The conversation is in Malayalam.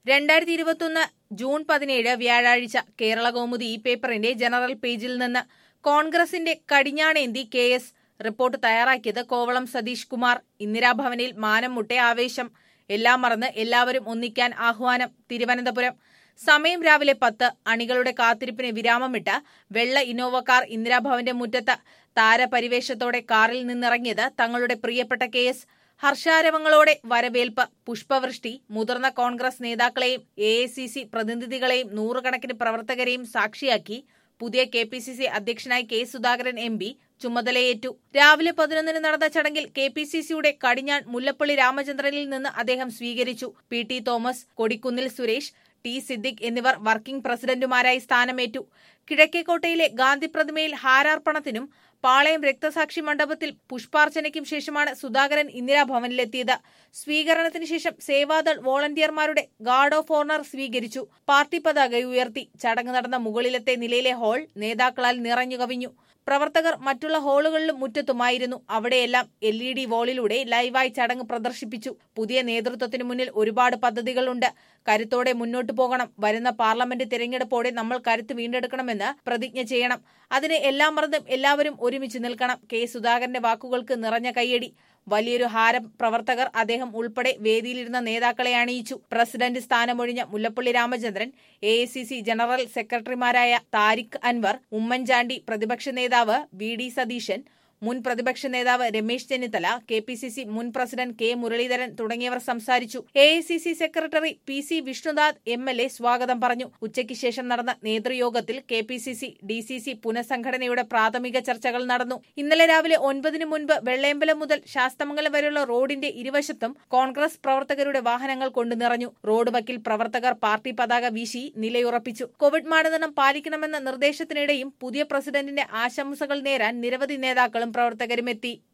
രണ്ടായിരത്തി ഇരുപത്തൊന്ന് ജൂൺ പതിനേഴ് വ്യാഴാഴ്ച കേരള കൗമുദി ഈ പേപ്പറിന്റെ ജനറൽ പേജിൽ നിന്ന് കോൺഗ്രസിന്റെ കടിഞ്ഞാണേന്തി കെ എസ് റിപ്പോർട്ട് തയ്യാറാക്കിയത് കോവളം സതീഷ് കുമാർ ഇന്ദിരാഭവനിൽ മാനം മുട്ടെ ആവേശം എല്ലാം മറന്ന് എല്ലാവരും ഒന്നിക്കാൻ ആഹ്വാനം തിരുവനന്തപുരം സമയം രാവിലെ പത്ത് അണികളുടെ കാത്തിരിപ്പിന് വിരാമമിട്ട് വെള്ള ഇന്നോവ കാർ ഇന്ദിരാഭവന്റെ മുറ്റത്ത് താരപരിവേഷത്തോടെ കാറിൽ നിന്നിറങ്ങിയത് തങ്ങളുടെ പ്രിയപ്പെട്ട കെ എസ് ഹർഷാരവങ്ങളോടെ വരവേൽപ്പ് പുഷ്പവൃഷ്ടി മുതിർന്ന കോൺഗ്രസ് നേതാക്കളെയും എ പ്രതിനിധികളെയും നൂറുകണക്കിന് പ്രവർത്തകരെയും സാക്ഷിയാക്കി പുതിയ കെ പി സി സി അധ്യക്ഷനായി കെ സുധാകരൻ എം പി ചുമതലയേറ്റു രാവിലെ പതിനൊന്നിന് നടന്ന ചടങ്ങിൽ കെ പി സി സിയുടെ കടിഞ്ഞാൺ മുല്ലപ്പള്ളി രാമചന്ദ്രനിൽ നിന്ന് അദ്ദേഹം സ്വീകരിച്ചു P T Thomas Kodikunnil Suresh T Siddique എന്നിവർ വർക്കിംഗ് പ്രസിഡന്റുമാരായി സ്ഥാനമേറ്റു കിഴക്കേക്കോട്ടയിലെ ഗാന്ധി പ്രതിമയിൽ ഹാരാർപ്പണത്തിനും പാളയം രക്തസാക്ഷി മണ്ഡപത്തിൽ പുഷ്പാർച്ചനയ്ക്കും ശേഷമാണ് സുധാകരൻ ഇന്ദിരാഭവനിലെത്തിയത് സ്വീകരണത്തിന് ശേഷം സേവാദൾ വോളണ്ടിയർമാരുടെ ഗാർഡ് ഓഫ് ഓണർ സ്വീകരിച്ചു പാർട്ടി പതാക ഉയർത്തി ചടങ്ങ് നടന്ന മുകളിലത്തെ നിലയിലെ ഹാൾ നേതാക്കളാൽ നിറഞ്ഞു കവിഞ്ഞു പ്രവർത്തകർ മറ്റുള്ള ഹാളുകളിലും മുറ്റത്തുമായിരുന്നു അവിടെയെല്ലാം എൽ ഇ ഡി വോളിലൂടെ ലൈവായി ചടങ്ങ് പ്രദർശിപ്പിച്ചു പുതിയ നേതൃത്വത്തിന് മുന്നിൽ ഒരുപാട് പദ്ധതികളുണ്ട് കരുത്തോടെ മുന്നോട്ടു പോകണം വരുന്ന പാർലമെന്റ് തിരഞ്ഞെടുപ്പോടെ നമ്മൾ കരുത്ത് വീണ്ടെടുക്കണമെന്ന് പ്രതിജ്ഞ ചെയ്യണം അതിന് എല്ലാം മറന്നും എല്ലാവരും ഒരുമിച്ച് നിൽക്കണം കെ സുധാകരന്റെ വാക്കുകൾക്ക് നിറഞ്ഞ കയ്യടി വലിയൊരു ഹാരം പ്രവർത്തകർ അദ്ദേഹം ഉൾപ്പെടെ വേദിയിലിരുന്ന നേതാക്കളെ അണിയിച്ചു പ്രസിഡന്റ് സ്ഥാനമൊഴിഞ്ഞ മുല്ലപ്പള്ളി രാമചന്ദ്രൻ എ ജനറൽ സെക്രട്ടറിമാരായ താരിഖ് അൻവർ ഉമ്മൻചാണ്ടി പ്രതിപക്ഷ നേതാവ് വി ഡി സതീശൻ മുൻ പ്രതിപക്ഷ നേതാവ് Ramesh Chennithala K P C C മുൻ പ്രസിഡന്റ് കെ മുരളീധരൻ തുടങ്ങിയവർ സംസാരിച്ചു A I C C secretary P C Vishnunath M L A സ്വാഗതം പറഞ്ഞു ഉച്ചയ്ക്ക് ശേഷം നടന്ന നേതൃയോഗത്തിൽ K P C C D C C പുനഃസംഘടനയുടെ പ്രാഥമിക ചർച്ചകൾ നടന്നു ഇന്നലെ രാവിലെ ഒൻപതിനു മുൻപ് വെള്ളയമ്പലം മുതൽ ശാസ്തമംഗലം വരെയുള്ള റോഡിന്റെ ഇരുവശത്തും കോൺഗ്രസ് പ്രവർത്തകരുടെ വാഹനങ്ങൾ കൊണ്ടു നിറഞ്ഞു റോഡ് വക്കിൽ പ്രവർത്തകർ പാർട്ടി പതാക വീശി നിലയുറപ്പിച്ചു കോവിഡ് മാനദണ്ഡം പാലിക്കണമെന്ന നിർദ്ദേശത്തിനിടെയും പുതിയ പ്രസിഡന്റിന്റെ ആശംസകൾ നേരാൻ നിരവധി നേതാക്കളും പ്രവർത്തകരും എത്തി